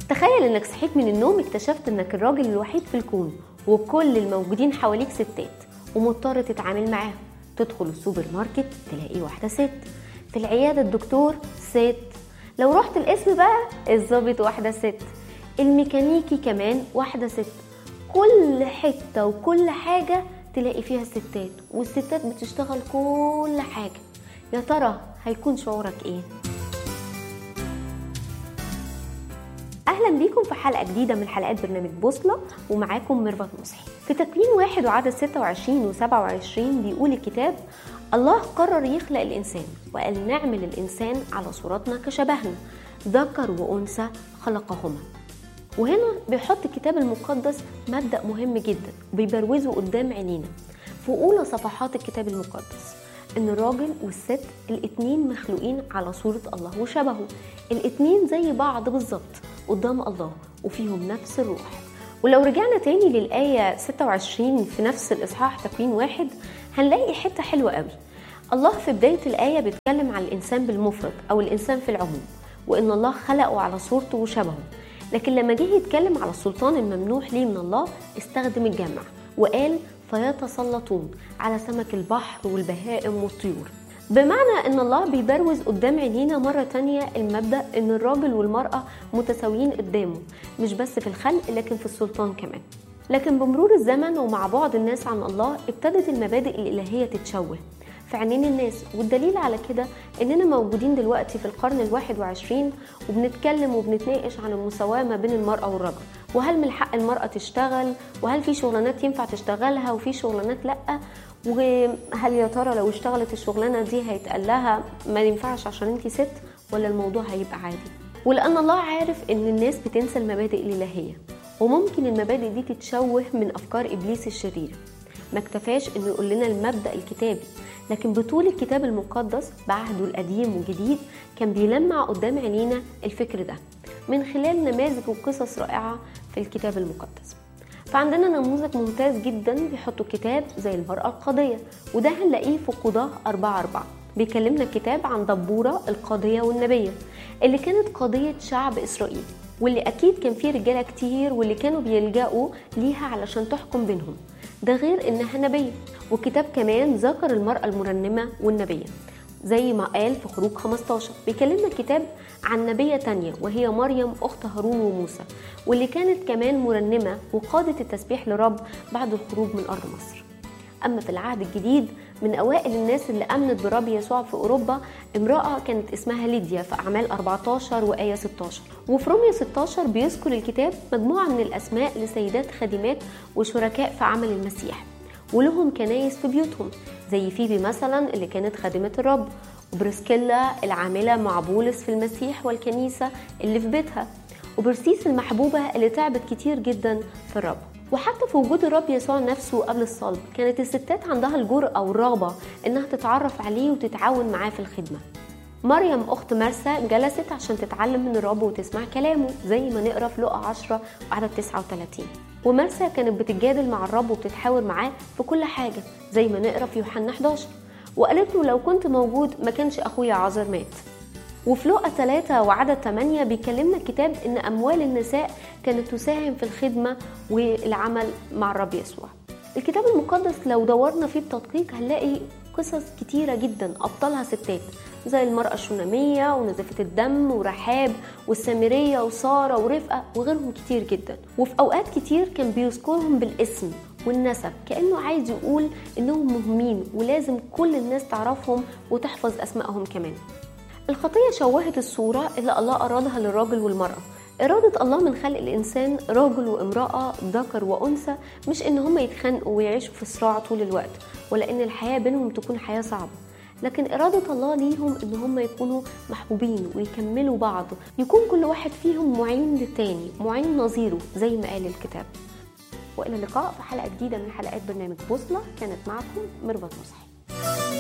تخيل انك صحيت من النوم اكتشفت انك الراجل الوحيد في الكون وكل الموجودين حواليك ستات ومضطر تتعامل معاهم تدخل السوبر ماركت تلاقي واحدة ست في العيادة الدكتور ست لو رحت القسم بقى الظابط واحدة ست الميكانيكي كمان واحدة ست كل حتة وكل حاجة تلاقي فيها ستات والستات بتشتغل كل حاجة يا ترى هيكون شعورك ايه؟ اهلا بيكم في حلقه جديده من حلقات برنامج بوصله ومعاكم ميرفت مصحي في تكوين واحد وعدد 26 و27 بيقول الكتاب الله قرر يخلق الانسان وقال نعمل الانسان على صورتنا كشبهنا ذكر وانثى خلقهما وهنا بيحط الكتاب المقدس مبدا مهم جدا وبيبروزه قدام عينينا في اولى صفحات الكتاب المقدس ان الراجل والست الاتنين مخلوقين على صورة الله وشبهه الاتنين زي بعض بالظبط قدام الله وفيهم نفس الروح ولو رجعنا تاني للآية 26 في نفس الإصحاح تكوين واحد هنلاقي حتة حلوة قوي الله في بداية الآية بيتكلم عن الإنسان بالمفرد أو الإنسان في العموم وإن الله خلقه على صورته وشبهه لكن لما جه يتكلم على السلطان الممنوح ليه من الله استخدم الجمع وقال فيتسلطون على سمك البحر والبهائم والطيور بمعنى ان الله بيبروز قدام عينينا مرة تانية المبدأ ان الراجل والمرأة متساويين قدامه مش بس في الخلق لكن في السلطان كمان لكن بمرور الزمن ومع بعد الناس عن الله ابتدت المبادئ الإلهية تتشوه في عينين الناس والدليل على كده اننا موجودين دلوقتي في القرن الواحد وعشرين وبنتكلم وبنتناقش عن المساواة ما بين المرأة والرجل وهل من حق المرأة تشتغل وهل في شغلانات ينفع تشتغلها وفي شغلانات لأ وهل يا ترى لو اشتغلت الشغلانة دي هيتقال لها ما ينفعش عشان انتي ست ولا الموضوع هيبقى عادي ولأن الله عارف ان الناس بتنسى المبادئ الإلهية وممكن المبادئ دي تتشوه من أفكار إبليس الشرير ما اكتفاش انه يقول لنا المبدأ الكتابي لكن بطول الكتاب المقدس بعهده القديم والجديد كان بيلمع قدام عينينا الفكر ده من خلال نماذج وقصص رائعة في الكتاب المقدس فعندنا نموذج ممتاز جدا بيحطوا الكتاب زي المرأة القاضية وده هنلاقيه في قضاة أربعة أربعة بيكلمنا الكتاب عن دبورة القاضية والنبية اللي كانت قاضية شعب إسرائيل واللي أكيد كان فيه رجالة كتير واللي كانوا بيلجأوا ليها علشان تحكم بينهم ده غير إنها نبية والكتاب كمان ذكر المرأة المرنمة والنبية زي ما قال في خروج 15 بيكلمنا الكتاب عن نبية تانية وهي مريم أخت هارون وموسى واللي كانت كمان مرنمة وقادة التسبيح لرب بعد الخروج من أرض مصر أما في العهد الجديد من أوائل الناس اللي آمنت برب يسوع في أوروبا امرأة كانت اسمها ليديا في أعمال 14 وآية 16 وفي رومية 16 بيذكر الكتاب مجموعة من الأسماء لسيدات خادمات وشركاء في عمل المسيح ولهم كنايس في بيوتهم زي فيبي مثلا اللي كانت خادمة الرب وبرسكيلا العاملة مع بولس في المسيح والكنيسة اللي في بيتها وبرسيس المحبوبة اللي تعبت كتير جدا في الرب وحتى في وجود الرب يسوع نفسه قبل الصلب كانت الستات عندها الجرأة والرغبة إنها تتعرف عليه وتتعاون معاه في الخدمة مريم أخت مرسى جلست عشان تتعلم من الرب وتسمع كلامه زي ما نقرا في لقا 10 وعدد 39 ومرسى كانت بتتجادل مع الرب وبتتحاور معاه في كل حاجة زي ما نقرا في يوحنا 11 وقالت له لو كنت موجود ما كانش أخويا عازر مات وفي لقا 3 وعدد 8 بيكلمنا الكتاب ان اموال النساء كانت تساهم في الخدمه والعمل مع الرب يسوع. الكتاب المقدس لو دورنا فيه بتدقيق هنلاقي قصص كتيره جدا ابطالها ستات زي المراه الشوناميه ونزفه الدم ورحاب والسامريه وساره ورفقه وغيرهم كتير جدا وفي اوقات كتير كان بيذكرهم بالاسم والنسب كانه عايز يقول انهم مهمين ولازم كل الناس تعرفهم وتحفظ اسمائهم كمان الخطية شوهت الصورة اللي الله أرادها للراجل والمرأة إرادة الله من خلق الإنسان راجل وامرأة ذكر وأنثى مش إن هم يتخانقوا ويعيشوا في صراع طول الوقت ولا إن الحياة بينهم تكون حياة صعبة لكن إرادة الله ليهم إن هم يكونوا محبوبين ويكملوا بعض يكون كل واحد فيهم معين للتاني معين نظيره زي ما قال الكتاب وإلى اللقاء في حلقة جديدة من حلقات برنامج بوصلة كانت معكم ميرفت مصحي